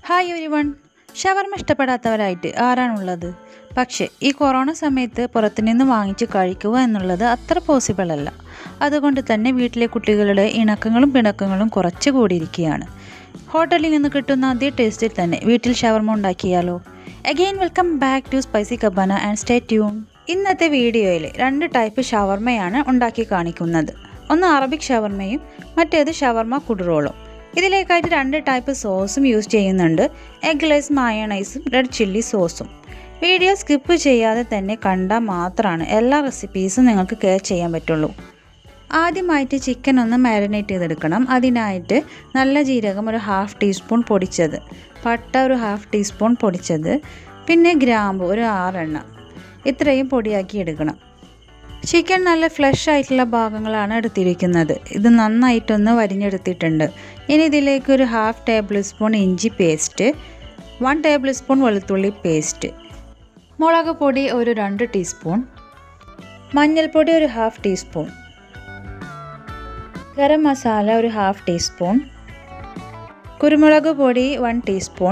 hi ഒരു one ഷവർമ ഇഷ്ടപ്പെടാത്തവരായിട്ട് ആരാണുള്ളത് പക്ഷേ ഈ കൊറോണ സമയത്ത് പുറത്തുനിന്ന് വാങ്ങിച്ച് കഴിക്കുക എന്നുള്ളത് അത്ര പോസിബിൾ അല്ല അതുകൊണ്ട് തന്നെ വീട്ടിലെ കുട്ടികളുടെ ഇണക്കങ്ങളും പിണക്കങ്ങളും കുറച്ച് കൂടിയിരിക്കുകയാണ് ഹോട്ടലിൽ നിന്ന് കിട്ടുന്ന അതേ ടേസ്റ്റിൽ തന്നെ വീട്ടിൽ ഷവർമ ഉണ്ടാക്കിയാലോ again welcome back to spicy cabana and stay tune ഇന്നത്തെ വീഡിയോയിൽ രണ്ട് ടൈപ്പ് ഷവർമയാണ് ഉണ്ടാക്കി കാണിക്കുന്നത് ഒന്ന് അറബിക് ഷവർമയും മറ്റേത് ഷവർമ കുടുറോളും ഇതിലേക്കായിട്ട് രണ്ട് ടൈപ്പ് സോസും യൂസ് ചെയ്യുന്നുണ്ട് എഗ്ലെസ് മയണൈസും റെഡ് ചില്ലി സോസും വീഡിയോ സ്കിപ്പ് ചെയ്യാതെ തന്നെ കണ്ടാൽ മാത്രമാണ് എല്ലാ റെസിപ്പീസും നിങ്ങൾക്ക് കെയർ ചെയ്യാൻ പറ്റുള്ളൂ ആദ്യമായിട്ട് ചിക്കൻ ഒന്ന് മാരിനേറ്റ് ചെയ്തെടുക്കണം അതിനായിട്ട് നല്ല ജീരകം ഒരു ഹാഫ് ടീസ്പൂൺ പൊടിച്ചത് പട്ട ഒരു ഹാഫ് ടീസ്പൂൺ പൊടിച്ചത് പിന്നെ ഗ്രാമ്പു ഒരു ആറെണ്ണം ഇത്രയും പൊടിയാക്കി എടുക്കണം ചിക്കൻ നല്ല ഫ്ലഷ് ആയിട്ടുള്ള ഭാഗങ്ങളാണ് എടുത്തിരിക്കുന്നത് ഇത് നന്നായിട്ടൊന്ന് വരിഞ്ഞെടുത്തിട്ടുണ്ട് ഇനി ഇതിലേക്ക് ഒരു ഹാഫ് ടേബിൾ സ്പൂൺ ഇഞ്ചി പേസ്റ്റ് വൺ ടേബിൾ സ്പൂൺ വെളുത്തുള്ളി പേസ്റ്റ് മുളക് പൊടി ഒരു രണ്ട് ടീസ്പൂൺ മഞ്ഞൾപ്പൊടി ഒരു ഹാഫ് ടീസ്പൂൺ ഗരം മസാല ഒരു ഹാഫ് ടീസ്പൂൺ കുരുമുളക് പൊടി വൺ ടീസ്പൂൺ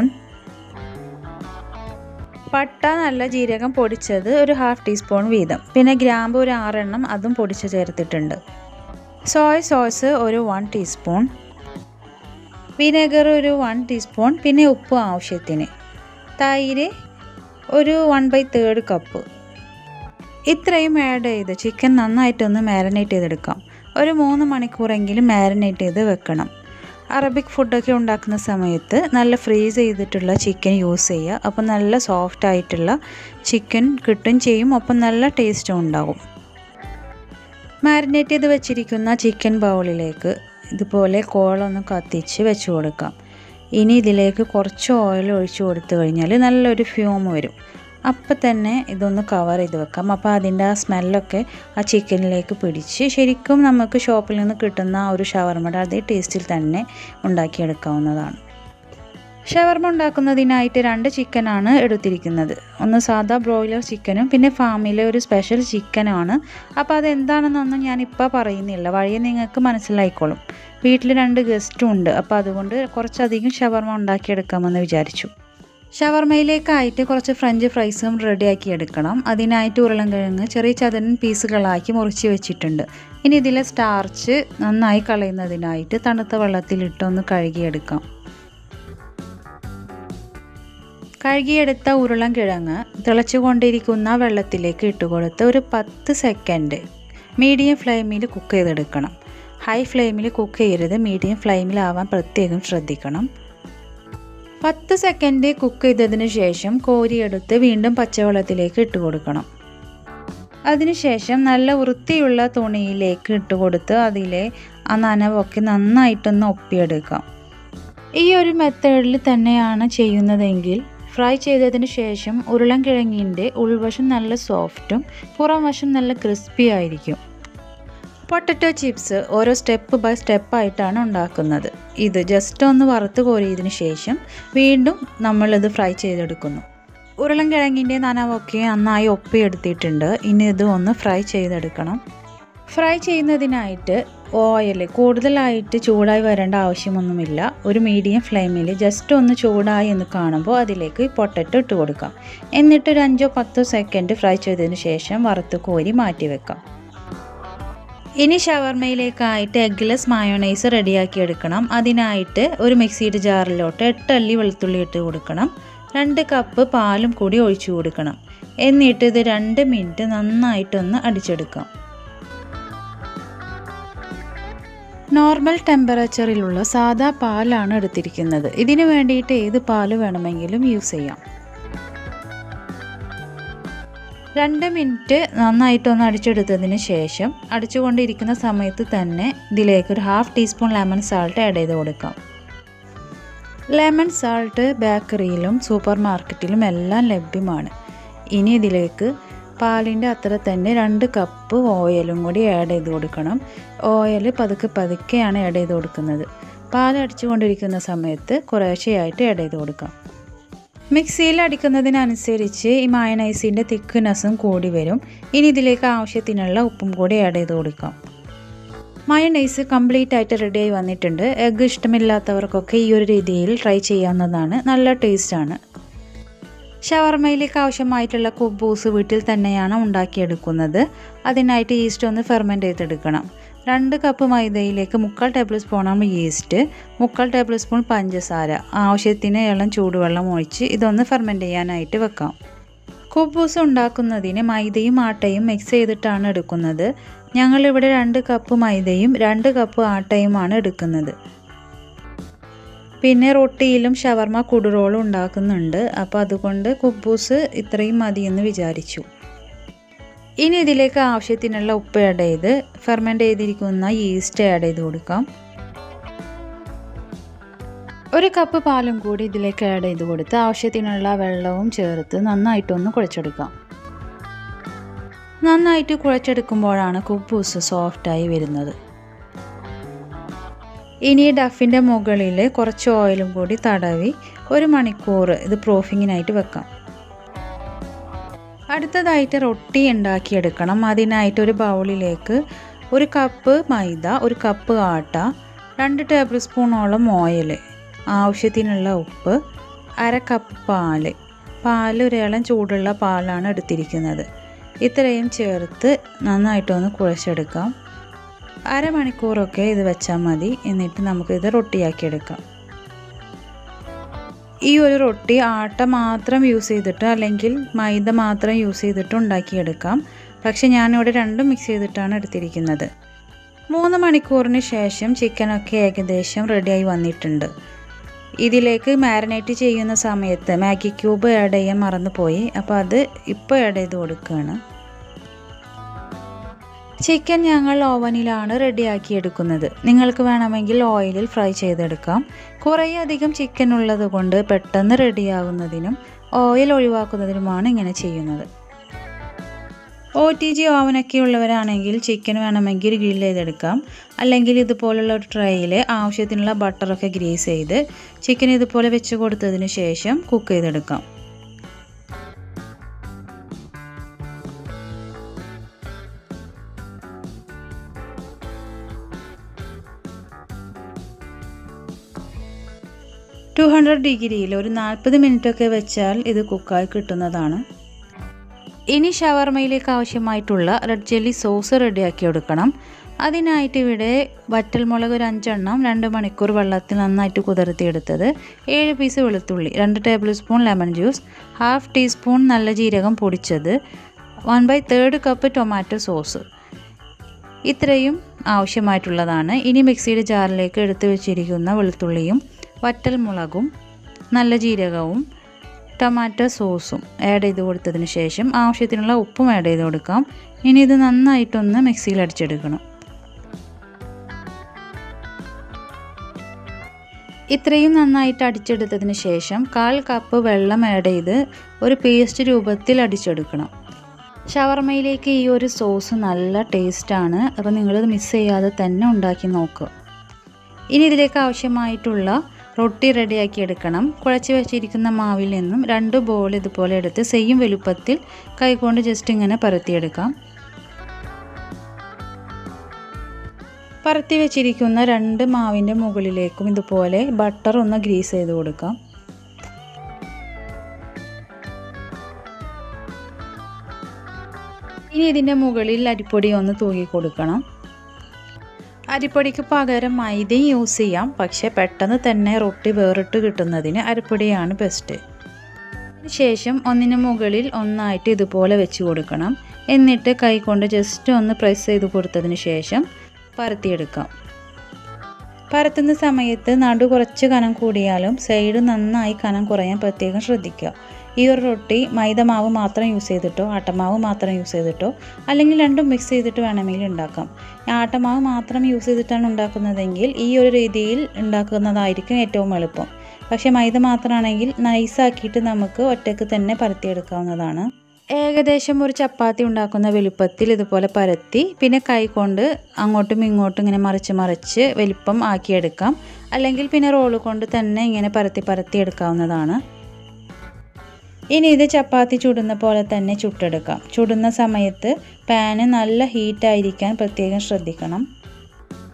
പട്ട നല്ല ജീരകം പൊടിച്ചത് ഒരു ഹാഫ് ടീസ്പൂൺ വീതം പിന്നെ ഗ്രാമ്പ് ഒരു ആറെണ്ണം അതും പൊടിച്ച് ചേർത്തിട്ടുണ്ട് സോയ സോസ് ഒരു വൺ ടീസ്പൂൺ വിനെഗർ ഒരു വൺ ടീസ്പൂൺ പിന്നെ ഉപ്പ് ആവശ്യത്തിന് തൈര് ഒരു വൺ ബൈ തേർഡ് കപ്പ് ഇത്രയും ആഡ് ചെയ്ത് ചിക്കൻ നന്നായിട്ടൊന്ന് മാരിനേറ്റ് ചെയ്തെടുക്കാം ഒരു മൂന്ന് മണിക്കൂറെങ്കിലും മാരിനേറ്റ് ചെയ്ത് വെക്കണം അറബിക് ഫുഡൊക്കെ ഉണ്ടാക്കുന്ന സമയത്ത് നല്ല ഫ്രീസ് ചെയ്തിട്ടുള്ള ചിക്കൻ യൂസ് ചെയ്യുക അപ്പോൾ നല്ല സോഫ്റ്റ് ആയിട്ടുള്ള ചിക്കൻ കിട്ടും ചെയ്യും ഒപ്പം നല്ല ടേസ്റ്റും ഉണ്ടാകും മാരിനേറ്റ് ചെയ്ത് വെച്ചിരിക്കുന്ന ചിക്കൻ ബൗളിലേക്ക് ഇതുപോലെ കോളൊന്ന് കത്തിച്ച് വെച്ച് കൊടുക്കാം ഇനി ഇതിലേക്ക് കുറച്ച് ഓയിൽ ഒഴിച്ചു കൊടുത്തു കഴിഞ്ഞാൽ നല്ലൊരു ഫ്യൂം വരും അപ്പം തന്നെ ഇതൊന്ന് കവർ ചെയ്ത് വെക്കാം അപ്പോൾ അതിൻ്റെ ആ സ്മെല്ലൊക്കെ ആ ചിക്കനിലേക്ക് പിടിച്ച് ശരിക്കും നമുക്ക് ഷോപ്പിൽ നിന്ന് കിട്ടുന്ന ആ ഒരു ഷവർമയുടെ അതേ ടേസ്റ്റിൽ തന്നെ ഉണ്ടാക്കിയെടുക്കാവുന്നതാണ് ഷവർമ ഉണ്ടാക്കുന്നതിനായിട്ട് രണ്ട് ചിക്കനാണ് എടുത്തിരിക്കുന്നത് ഒന്ന് സാധാ ബ്രോയിലർ ചിക്കനും പിന്നെ ഫാമിലെ ഒരു സ്പെഷ്യൽ ചിക്കനാണ് അപ്പോൾ അതെന്താണെന്നൊന്നും ഞാൻ ഇപ്പോൾ പറയുന്നില്ല വഴിയെ നിങ്ങൾക്ക് മനസ്സിലായിക്കോളും വീട്ടിൽ രണ്ട് ഗസ്റ്റും ഉണ്ട് അപ്പോൾ അതുകൊണ്ട് കുറച്ചധികം ഷവർമ ഉണ്ടാക്കിയെടുക്കാമെന്ന് വിചാരിച്ചു ഷവർമയിലേക്കായിട്ട് കുറച്ച് ഫ്രഞ്ച് ഫ്രൈസും റെഡിയാക്കി എടുക്കണം അതിനായിട്ട് ഉരുളൻകിഴങ്ങ് ചെറിയ ചതുരൻ പീസുകളാക്കി മുറിച്ച് വെച്ചിട്ടുണ്ട് ഇനി ഇതിലെ സ്റ്റാർച്ച് നന്നായി കളയുന്നതിനായിട്ട് തണുത്ത വെള്ളത്തിലിട്ടൊന്ന് കഴുകിയെടുക്കാം കഴുകിയെടുത്ത ഉരുളൻകിഴങ്ങ് തിളച്ചുകൊണ്ടിരിക്കുന്ന വെള്ളത്തിലേക്ക് ഇട്ടുകൊടുത്ത് ഒരു പത്ത് സെക്കൻഡ് മീഡിയം ഫ്ലെയിമിൽ കുക്ക് ചെയ്തെടുക്കണം ഹൈ ഫ്ലെയിമിൽ കുക്ക് ചെയ്യരുത് മീഡിയം ഫ്ലെയിമിലാവാൻ പ്രത്യേകം ശ്രദ്ധിക്കണം പത്ത് സെക്കൻഡ് കുക്ക് ചെയ്തതിന് ശേഷം കോരിയെടുത്ത് വീണ്ടും പച്ചവെള്ളത്തിലേക്ക് ഇട്ട് കൊടുക്കണം അതിനുശേഷം നല്ല വൃത്തിയുള്ള തുണിയിലേക്ക് ഇട്ട് കൊടുത്ത് അതിലെ ആ നനവൊക്കെ നന്നായിട്ടൊന്ന് ഒപ്പിയെടുക്കാം ഈ ഒരു മെത്തേഡിൽ തന്നെയാണ് ചെയ്യുന്നതെങ്കിൽ ഫ്രൈ ചെയ്തതിന് ശേഷം ഉരുളൻകിഴങ്ങിൻ്റെ ഉൾവശം നല്ല സോഫ്റ്റും പുറം വശം നല്ല ക്രിസ്പി ആയിരിക്കും പൊട്ടറ്റോ ചിപ്സ് ഓരോ സ്റ്റെപ്പ് ബൈ സ്റ്റെപ്പായിട്ടാണ് ഉണ്ടാക്കുന്നത് ഇത് ജസ്റ്റ് ഒന്ന് വറുത്ത് കോരിയതിന് ശേഷം വീണ്ടും നമ്മളിത് ഫ്രൈ ചെയ്തെടുക്കുന്നു ഉരുളൻകിഴങ്ങിൻ്റെ നനവൊക്കെ നന്നായി ഒപ്പിയെടുത്തിട്ടുണ്ട് ഇനി ഇത് ഒന്ന് ഫ്രൈ ചെയ്തെടുക്കണം ഫ്രൈ ചെയ്യുന്നതിനായിട്ട് ഓയിൽ കൂടുതലായിട്ട് ചൂടായി വരേണ്ട ആവശ്യമൊന്നുമില്ല ഒരു മീഡിയം ഫ്ലെയിമിൽ ജസ്റ്റ് ഒന്ന് ചൂടായി എന്ന് കാണുമ്പോൾ അതിലേക്ക് പൊട്ടറ്റോ ഇട്ട് കൊടുക്കാം എന്നിട്ട് ഒരു അഞ്ചോ പത്തോ സെക്കൻഡ് ഫ്രൈ ചെയ്തതിന് ശേഷം വറുത്ത് കോരി മാറ്റി വെക്കാം ഇനി ഷവർമയിലേക്കായിട്ട് എഗ്ലെസ് മയോണൈസ് റെഡിയാക്കി എടുക്കണം അതിനായിട്ട് ഒരു മിക്സിയുടെ ജാറിലോട്ട് എട്ട് അല്ലി വെളുത്തുള്ളി ഇട്ട് കൊടുക്കണം രണ്ട് കപ്പ് പാലും കൂടി ഒഴിച്ചു കൊടുക്കണം എന്നിട്ട് ഇത് രണ്ട് മിനിറ്റ് നന്നായിട്ടൊന്ന് അടിച്ചെടുക്കാം നോർമൽ ടെമ്പറേച്ചറിലുള്ള സാദാ പാലാണ് എടുത്തിരിക്കുന്നത് ഇതിന് വേണ്ടിയിട്ട് ഏത് പാല് വേണമെങ്കിലും യൂസ് ചെയ്യാം രണ്ട് മിനിറ്റ് നന്നായിട്ടൊന്ന് അടിച്ചെടുത്തതിന് ശേഷം അടിച്ചുകൊണ്ടിരിക്കുന്ന സമയത്ത് തന്നെ ഇതിലേക്ക് ഒരു half teaspoon lemon salt add ചെയ്ത് കൊടുക്കാം ലെമൺ സാൾട്ട് ബേക്കറിയിലും സൂപ്പർ മാർക്കറ്റിലും എല്ലാം ലഭ്യമാണ് ഇനി ഇതിലേക്ക് പാലിൻ്റെ അത്ര തന്നെ രണ്ട് കപ്പ് ഓയിലും കൂടി ആഡ് ചെയ്ത് കൊടുക്കണം ഓയിൽ പതുക്കെ പതുക്കെയാണ് ആഡ് ചെയ്ത് കൊടുക്കുന്നത് പാൽ അടിച്ചുകൊണ്ടിരിക്കുന്ന സമയത്ത് കുറേശ്ശെയായിട്ട് ആഡ് ചെയ്ത് കൊടുക്കാം മിക്സിയിൽ അടിക്കുന്നതിനനുസരിച്ച് ഈ മയനൈസിൻ്റെ തിക്നെസ്സും കൂടി വരും ഇനി ഇതിലേക്ക് ആവശ്യത്തിനുള്ള ഉപ്പും കൂടി ആഡ് ചെയ്ത് കൊടുക്കാം മയണൈസ് കംപ്ലീറ്റ് ആയിട്ട് റെഡിയായി വന്നിട്ടുണ്ട് എഗ്ഗ് ഇഷ്ടമില്ലാത്തവർക്കൊക്കെ ഈ ഒരു രീതിയിൽ ട്രൈ ചെയ്യാവുന്നതാണ് നല്ല ടേസ്റ്റാണ് ഷവർമയിലേക്ക് ആവശ്യമായിട്ടുള്ള കുബൂസ് വീട്ടിൽ തന്നെയാണ് ഉണ്ടാക്കിയെടുക്കുന്നത് അതിനായിട്ട് ഈസ്റ്റ് ഒന്ന് ഫെർമെൻറ്റ് ചെയ്തെടുക്കണം രണ്ട് കപ്പ് മൈദയിലേക്ക് മുക്കാൽ ടേബിൾ സ്പൂണാണ് ഈസ്റ്റ് മുക്കാൽ ടേബിൾ സ്പൂൺ പഞ്ചസാര ആവശ്യത്തിന് ഇളം ചൂടുവെള്ളം ഒഴിച്ച് ഇതൊന്ന് ഫെർമെൻറ്റ് ചെയ്യാനായിട്ട് വെക്കാം കുബൂസ് ഉണ്ടാക്കുന്നതിന് മൈദയും ആട്ടയും മിക്സ് ചെയ്തിട്ടാണ് എടുക്കുന്നത് ഞങ്ങളിവിടെ രണ്ട് കപ്പ് മൈദയും രണ്ട് കപ്പ് ആട്ടയുമാണ് എടുക്കുന്നത് പിന്നെ റൊട്ടിയിലും ഷവർമ കുടുറോളും ഉണ്ടാക്കുന്നുണ്ട് അപ്പോൾ അതുകൊണ്ട് കുബൂസ് ഇത്രയും മതിയെന്ന് വിചാരിച്ചു ഇനി ഇതിലേക്ക് ആവശ്യത്തിനുള്ള ഉപ്പ് ആഡ് ചെയ്ത് ഫെർമെൻ്റ് ചെയ്തിരിക്കുന്ന ഈസ്റ്റ് ആഡ് ചെയ്ത് കൊടുക്കാം ഒരു കപ്പ് പാലും കൂടി ഇതിലേക്ക് ആഡ് ചെയ്ത് കൊടുത്ത് ആവശ്യത്തിനുള്ള വെള്ളവും ചേർത്ത് നന്നായിട്ടൊന്ന് കുഴച്ചെടുക്കാം നന്നായിട്ട് കുഴച്ചെടുക്കുമ്പോഴാണ് കുബൂസ് സോഫ്റ്റായി വരുന്നത് ഇനി ഡഫിൻ്റെ മുകളിൽ കുറച്ച് ഓയിലും കൂടി തടവി ഒരു മണിക്കൂർ ഇത് പ്രൂഫിങ്ങിനായിട്ട് വെക്കാം അടുത്തതായിട്ട് റൊട്ടി ഉണ്ടാക്കിയെടുക്കണം അതിനായിട്ട് ഒരു ബൗളിലേക്ക് ഒരു കപ്പ് മൈദ ഒരു കപ്പ് ആട്ട രണ്ട് ടേബിൾ സ്പൂണോളം ഓയിൽ ആവശ്യത്തിനുള്ള ഉപ്പ് അര കപ്പ് പാല് പാൽ ഒരു ഇളം ചൂടുള്ള പാലാണ് എടുത്തിരിക്കുന്നത് ഇത്രയും ചേർത്ത് നന്നായിട്ടൊന്ന് കുഴച്ചെടുക്കാം അരമണിക്കൂറൊക്കെ ഇത് വെച്ചാൽ മതി എന്നിട്ട് നമുക്കിത് റൊട്ടിയാക്കിയെടുക്കാം ഈ ഒരു റൊട്ടി ആട്ട മാത്രം യൂസ് ചെയ്തിട്ട് അല്ലെങ്കിൽ മൈദ മാത്രം യൂസ് ചെയ്തിട്ട് ഉണ്ടാക്കിയെടുക്കാം പക്ഷെ ഞാനിവിടെ രണ്ടും മിക്സ് ചെയ്തിട്ടാണ് എടുത്തിരിക്കുന്നത് മൂന്ന് മണിക്കൂറിന് ശേഷം ചിക്കനൊക്കെ ഏകദേശം റെഡിയായി വന്നിട്ടുണ്ട് ഇതിലേക്ക് മാരിനേറ്റ് ചെയ്യുന്ന സമയത്ത് മാഗി ക്യൂബ് ആഡ് ചെയ്യാൻ മറന്നുപോയി അപ്പോൾ അത് ഇപ്പോൾ ആഡ് ചെയ്ത് കൊടുക്കുകയാണ് ചിക്കൻ ഞങ്ങൾ ഓവനിലാണ് റെഡിയാക്കി എടുക്കുന്നത് നിങ്ങൾക്ക് വേണമെങ്കിൽ ഓയിലിൽ ഫ്രൈ ചെയ്തെടുക്കാം കുറേ അധികം ചിക്കൻ ഉള്ളത് കൊണ്ട് പെട്ടെന്ന് റെഡിയാകുന്നതിനും ഓയിൽ ഒഴിവാക്കുന്നതിനുമാണ് ഇങ്ങനെ ചെയ്യുന്നത് ഒ ടി ജി ഓവനൊക്കെ ഉള്ളവരാണെങ്കിൽ ചിക്കൻ വേണമെങ്കിൽ ഗ്രിൽ ചെയ്തെടുക്കാം അല്ലെങ്കിൽ ഇതുപോലുള്ള ഒരു ട്രേയിൽ ആവശ്യത്തിനുള്ള ബട്ടറൊക്കെ ഗ്രീസ് ചെയ്ത് ചിക്കൻ ഇതുപോലെ വെച്ച് കൊടുത്തതിന് ശേഷം കുക്ക് ചെയ്തെടുക്കാം ടു ഹൺഡ്രഡ് ഡിഗ്രിയിൽ ഒരു നാൽപ്പത് മിനിറ്റൊക്കെ വെച്ചാൽ ഇത് കുക്കായി കിട്ടുന്നതാണ് ഇനി ഷവർമയിലേക്ക് ആവശ്യമായിട്ടുള്ള റെഡ് ജെല്ലി സോസ് റെഡിയാക്കി എടുക്കണം അതിനായിട്ട് ഇവിടെ വറ്റൽമുളക് ഒരു അഞ്ചെണ്ണം രണ്ട് മണിക്കൂർ വെള്ളത്തിൽ നന്നായിട്ട് കുതിർത്തിയെടുത്തത് ഏഴ് പീസ് വെളുത്തുള്ളി രണ്ട് tablespoon lemon juice half teaspoon നല്ല ജീരകം പൊടിച്ചത് one by third cup tomato sauce ഇത്രയും ആവശ്യമായിട്ടുള്ളതാണ് ഇനി മിക്സിയുടെ ജാറിലേക്ക് എടുത്തു വെച്ചിരിക്കുന്ന വെളുത്തുള്ളിയും വറ്റൽമുളകും നല്ല ജീരകവും ടൊമാറ്റോ സോസും ആഡ് ചെയ്ത് കൊടുത്തതിന് ശേഷം ആവശ്യത്തിനുള്ള ഉപ്പും ആഡ് ചെയ്ത് കൊടുക്കാം ഇനി ഇത് നന്നായിട്ടൊന്ന് മിക്സിയിൽ അടിച്ചെടുക്കണം ഇത്രയും നന്നായിട്ട് അടിച്ചെടുത്തതിന് ശേഷം കാൽ കപ്പ് വെള്ളം ആഡ് ചെയ്ത് ഒരു പേസ്റ്റ് രൂപത്തിൽ അടിച്ചെടുക്കണം ഷവർമയിലേക്ക് ഈ ഒരു സോസ് നല്ല ടേസ്റ്റാണ് അപ്പോൾ നിങ്ങളിത് മിസ് ചെയ്യാതെ തന്നെ ഉണ്ടാക്കി നോക്കുക ഇനി ഇതിലേക്ക് ആവശ്യമായിട്ടുള്ള റൊട്ടി റെഡിയാക്കി എടുക്കണം കുഴച്ച് വെച്ചിരിക്കുന്ന മാവിൽ നിന്നും രണ്ട് ബോൾ ഇതുപോലെ എടുത്ത് സെയിം വലുപ്പത്തിൽ കൈകൊണ്ട് ജസ്റ്റ് ഇങ്ങനെ പരത്തിയെടുക്കാം പരത്തി വെച്ചിരിക്കുന്ന രണ്ട് മാവിൻ്റെ മുകളിലേക്കും ഇതുപോലെ ബട്ടർ ഒന്ന് ഗ്രീസ് ചെയ്ത് കൊടുക്കാം ഇനി ഇതിൻ്റെ മുകളിൽ അരിപ്പൊടി ഒന്ന് തൂക്കി കൊടുക്കണം അരിപ്പൊടിക്ക് പകരം മൈദയും യൂസ് ചെയ്യാം പക്ഷേ പെട്ടെന്ന് തന്നെ റൊട്ടി വേറിട്ട് കിട്ടുന്നതിന് അരിപ്പൊടിയാണ് ബെസ്റ്റ് ശേഷം ഒന്നിന് മുകളിൽ ഒന്നായിട്ട് ഇതുപോലെ വെച്ച് കൊടുക്കണം എന്നിട്ട് കൈകൊണ്ട് ജസ്റ്റ് ഒന്ന് പ്രസ് ചെയ്ത് കൊടുത്തതിന് ശേഷം പരത്തിയെടുക്കാം പരത്തുന്ന സമയത്ത് നടു കുറച്ച് കനം കൂടിയാലും സൈഡ് നന്നായി കനം കുറയാൻ പ്രത്യേകം ശ്രദ്ധിക്കുക ഈ ഒരു റൊട്ടി മൈദ മാവ് മാത്രം യൂസ് ചെയ്തിട്ടോ ആട്ടമാവ് മാത്രം യൂസ് ചെയ്തിട്ടോ അല്ലെങ്കിൽ രണ്ടും മിക്സ് ചെയ്തിട്ട് വേണമെങ്കിൽ ഉണ്ടാക്കാം ആട്ടമാവ് മാത്രം യൂസ് ചെയ്തിട്ടാണ് ഉണ്ടാക്കുന്നതെങ്കിൽ ഈ ഒരു രീതിയിൽ ഉണ്ടാക്കുന്നതായിരിക്കും ഏറ്റവും എളുപ്പം പക്ഷേ മൈദ മാത്രമാണെങ്കിൽ നൈസാക്കിയിട്ട് നമുക്ക് ഒറ്റയ്ക്ക് തന്നെ പരത്തിയെടുക്കാവുന്നതാണ് ഏകദേശം ഒരു ചപ്പാത്തി ഉണ്ടാക്കുന്ന വലുപ്പത്തിൽ ഇതുപോലെ പരത്തി പിന്നെ കൈ കൊണ്ട് അങ്ങോട്ടും ഇങ്ങോട്ടും ഇങ്ങനെ മറിച്ച് മറിച്ച് വലിപ്പം ആക്കിയെടുക്കാം അല്ലെങ്കിൽ പിന്നെ റോള് കൊണ്ട് തന്നെ ഇങ്ങനെ പരത്തി പരത്തി എടുക്കാവുന്നതാണ് ഇനി ഇത് ചപ്പാത്തി ചുടുന്ന പോലെ തന്നെ ചുട്ടെടുക്കാം ചുടുന്ന സമയത്ത് പാന് നല്ല ഹീറ്റായിരിക്കാൻ പ്രത്യേകം ശ്രദ്ധിക്കണം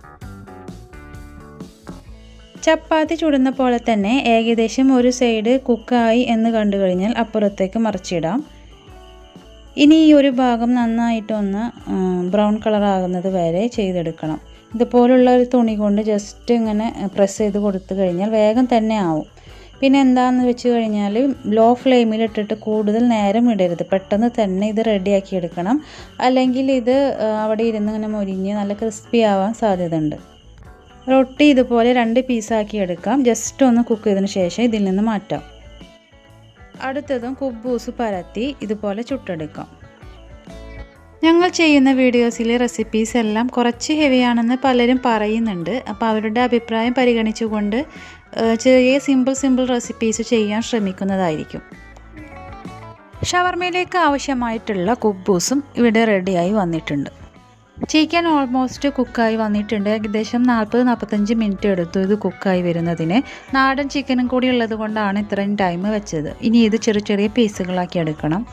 ചപ്പാത്തി ചുടുന്ന പോലെ തന്നെ ഏകദേശം ഒരു സൈഡ് കുക്കായി എന്ന് കണ്ടു കഴിഞ്ഞാൽ അപ്പുറത്തേക്ക് മറിച്ചിടാം ഇനി ഈ ഒരു ഭാഗം നന്നായിട്ടൊന്ന് ബ്രൗൺ കളർ ആകുന്നത് വരെ ചെയ്തെടുക്കണം ഇതുപോലുള്ള ഒരു തുണി കൊണ്ട് ജസ്റ്റ് ഇങ്ങനെ പ്രസ് ചെയ്ത് കൊടുത്തു കഴിഞ്ഞാൽ വേഗം തന്നെ ആവും പിന്നെ എന്താണെന്ന് വെച്ച് കഴിഞ്ഞാൽ ലോ ഫ്ലെയിമിൽ ഇട്ടിട്ട് കൂടുതൽ നേരം ഇടരുത് പെട്ടെന്ന് തന്നെ ഇത് റെഡിയാക്കി എടുക്കണം അല്ലെങ്കിൽ ഇത് അവിടെ ഇരുന്ന് ഇങ്ങനെ മൊരിഞ്ഞ് നല്ല ക്രിസ്പി ആവാൻ സാധ്യതയുണ്ട് റൊട്ടി ഇതുപോലെ രണ്ട് പീസാക്കി എടുക്കാം ജസ്റ്റ് ഒന്ന് കുക്ക് ചെയ്തതിന് ശേഷം ഇതിൽ നിന്ന് മാറ്റാം അടുത്തതും കുബൂസ് പരത്തി ഇതുപോലെ ചുട്ടെടുക്കാം ഞങ്ങൾ ചെയ്യുന്ന വീഡിയോസിലെ റെസിപ്പീസ് എല്ലാം കുറച്ച് ഹെവിയാണെന്ന് പലരും പറയുന്നുണ്ട് അപ്പോൾ അവരുടെ അഭിപ്രായം പരിഗണിച്ചുകൊണ്ട് ചെറിയ സിമ്പിൾ സിമ്പിൾ റെസിപ്പീസ് ചെയ്യാൻ ശ്രമിക്കുന്നതായിരിക്കും ഷവർമയിലേക്ക് ആവശ്യമായിട്ടുള്ള കുബൂസും ഇവിടെ റെഡിയായി വന്നിട്ടുണ്ട് ചിക്കൻ ഓൾമോസ്റ്റ് കുക്കായി വന്നിട്ടുണ്ട് ഏകദേശം നാൽപ്പത് നാൽപ്പത്തഞ്ച് മിനിറ്റ് എടുത്തു ഇത് കുക്കായി വരുന്നതിന് നാടൻ ചിക്കനും കൂടി ഉള്ളത് കൊണ്ടാണ് ഇത്രയും ടൈം വെച്ചത് ഇനി ഇത് ചെറിയ ചെറിയ പീസുകളാക്കി എടുക്കണം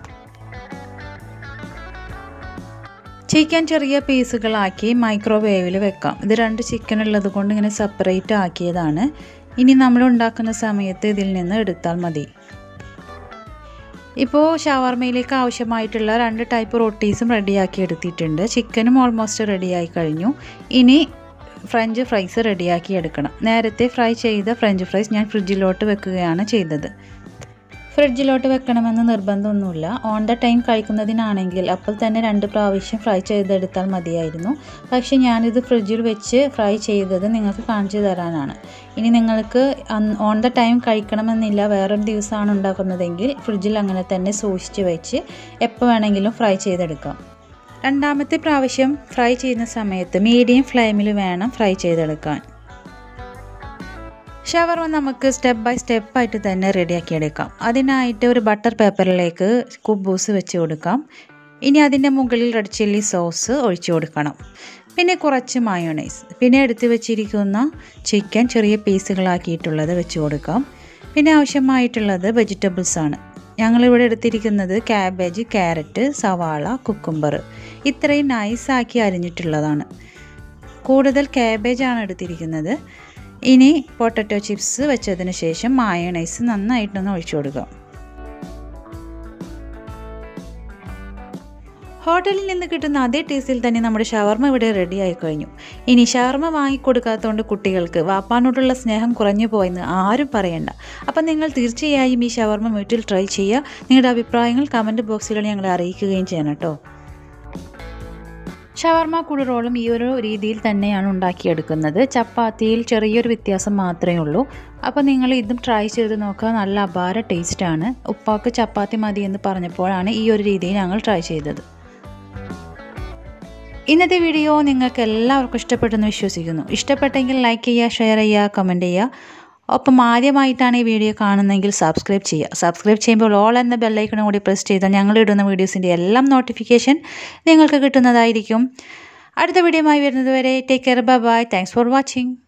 ചിക്കൻ ചെറിയ പീസുകളാക്കി മൈക്രോവേവിൽ വെക്കാം ഇത് രണ്ട് ചിക്കൻ ഉള്ളത് കൊണ്ട് ഇങ്ങനെ സെപ്പറേറ്റ് ആക്കിയതാണ് ഇനി നമ്മൾ ഉണ്ടാക്കുന്ന സമയത്ത് ഇതിൽ നിന്ന് എടുത്താൽ മതി ഇപ്പോൾ ഷവർമയിലേക്ക് ആവശ്യമായിട്ടുള്ള രണ്ട് ടൈപ്പ് റൊട്ടീസും റെഡിയാക്കി എടുത്തിട്ടുണ്ട് ചിക്കനും ഓൾമോസ്റ്റ് റെഡിയായി കഴിഞ്ഞു ഇനി ഫ്രഞ്ച് ഫ്രൈസ് റെഡിയാക്കി എടുക്കണം നേരത്തെ ഫ്രൈ ചെയ്ത ഫ്രഞ്ച് ഫ്രൈസ് ഞാൻ ഫ്രിഡ്ജിലോട്ട് വെക്കുകയാണ് ചെയ്തത് ഫ്രിഡ്ജിലോട്ട് വെക്കണമെന്ന് നിർബന്ധമൊന്നുമില്ല ഓൺ ദ ടൈം കഴിക്കുന്നതിനാണെങ്കിൽ അപ്പോൾ തന്നെ രണ്ട് പ്രാവശ്യം ഫ്രൈ ചെയ്തെടുത്താൽ മതിയായിരുന്നു പക്ഷേ ഞാനിത് ഫ്രിഡ്ജിൽ വെച്ച് ഫ്രൈ ചെയ്തത് നിങ്ങൾക്ക് കാണിച്ചു തരാനാണ് ഇനി നിങ്ങൾക്ക് ഓൺ ദ ടൈം കഴിക്കണമെന്നില്ല വേറൊരു ദിവസമാണ് ഉണ്ടാക്കുന്നതെങ്കിൽ ഫ്രിഡ്ജിൽ അങ്ങനെ തന്നെ സൂക്ഷിച്ച് വെച്ച് എപ്പോൾ വേണമെങ്കിലും ഫ്രൈ ചെയ്തെടുക്കാം രണ്ടാമത്തെ പ്രാവശ്യം ഫ്രൈ ചെയ്യുന്ന സമയത്ത് മീഡിയം ഫ്ലെയിമിൽ വേണം ഫ്രൈ ചെയ്തെടുക്കാൻ ഷവർമ നമുക്ക് സ്റ്റെപ്പ് ബൈ സ്റ്റെപ്പായിട്ട് തന്നെ റെഡിയാക്കി എടുക്കാം അതിനായിട്ട് ഒരു ബട്ടർ പേപ്പറിലേക്ക് കുബൂസ് വെച്ച് കൊടുക്കാം ഇനി അതിൻ്റെ മുകളിൽ റെഡ് ചില്ലി സോസ് ഒഴിച്ചു കൊടുക്കണം പിന്നെ കുറച്ച് മയോണൈസ് പിന്നെ എടുത്ത് വെച്ചിരിക്കുന്ന ചിക്കൻ ചെറിയ പീസുകളാക്കിയിട്ടുള്ളത് വെച്ച് കൊടുക്കാം പിന്നെ ആവശ്യമായിട്ടുള്ളത് വെജിറ്റബിൾസ് ആണ് ഞങ്ങളിവിടെ എടുത്തിരിക്കുന്നത് ക്യാബേജ് ക്യാരറ്റ് സവാള കുക്കുംബർ ഇത്രയും നൈസാക്കി അരിഞ്ഞിട്ടുള്ളതാണ് കൂടുതൽ ക്യാബേജാണ് എടുത്തിരിക്കുന്നത് ഇനി പൊട്ടറ്റോ ചിപ്സ് വെച്ചതിന് ശേഷം മായണൈസ് നന്നായിട്ടൊന്ന് ഒഴിച്ചു കൊടുക്കാം ഹോട്ടലിൽ നിന്ന് കിട്ടുന്ന അതേ ടേസ്റ്റിൽ തന്നെ നമ്മുടെ ഷവർമ ഇവിടെ റെഡി ആയി കഴിഞ്ഞു ഇനി ഷവർമ വാങ്ങിക്കൊടുക്കാത്തതുകൊണ്ട് കുട്ടികൾക്ക് വാപ്പാനോടുള്ള സ്നേഹം കുറഞ്ഞു പോയെന്ന് ആരും പറയണ്ട അപ്പം നിങ്ങൾ തീർച്ചയായും ഈ ഷവർമ വീട്ടിൽ ട്രൈ ചെയ്യുക നിങ്ങളുടെ അഭിപ്രായങ്ങൾ കമൻറ്റ് ബോക്സിൽ ഞങ്ങളെ അറിയിക്കുകയും ചെയ്യണം കേട്ടോ ഷവർമ കുളിറോളും ഈ ഒരു രീതിയിൽ തന്നെയാണ് ഉണ്ടാക്കിയെടുക്കുന്നത് ചപ്പാത്തിയിൽ ചെറിയൊരു വ്യത്യാസം മാത്രമേ ഉള്ളൂ അപ്പോൾ നിങ്ങൾ ഇതും ട്രൈ ചെയ്ത് നോക്കുക നല്ല അപാര ടേസ്റ്റാണ് ഉപ്പാക്ക് ചപ്പാത്തി മതി എന്ന് പറഞ്ഞപ്പോഴാണ് ഈ ഒരു രീതിയിൽ ഞങ്ങൾ ട്രൈ ചെയ്തത് ഇന്നത്തെ വീഡിയോ നിങ്ങൾക്ക് എല്ലാവർക്കും ഇഷ്ടപ്പെട്ടെന്ന് വിശ്വസിക്കുന്നു ഇഷ്ടപ്പെട്ടെങ്കിൽ ലൈക്ക് ചെയ്യുക ഷെയർ ചെയ്യുക കമൻറ്റ് ചെയ്യുക ഒപ്പം ആദ്യമായിട്ടാണ് ഈ വീഡിയോ കാണുന്നതെങ്കിൽ സബ്സ്ക്രൈബ് ചെയ്യുക സബ്സ്ക്രൈബ് ചെയ്യുമ്പോൾ ഓൾ എന്ന ബെല്ലൈക്കണും കൂടി പ്രസ് ചെയ്താൽ ഞങ്ങൾ ഇടുന്ന വീഡിയോസിൻ്റെ എല്ലാം നോട്ടിഫിക്കേഷൻ നിങ്ങൾക്ക് കിട്ടുന്നതായിരിക്കും അടുത്ത വീഡിയോയുമായി വരുന്നത് വരെ take care bye bye thanks for watching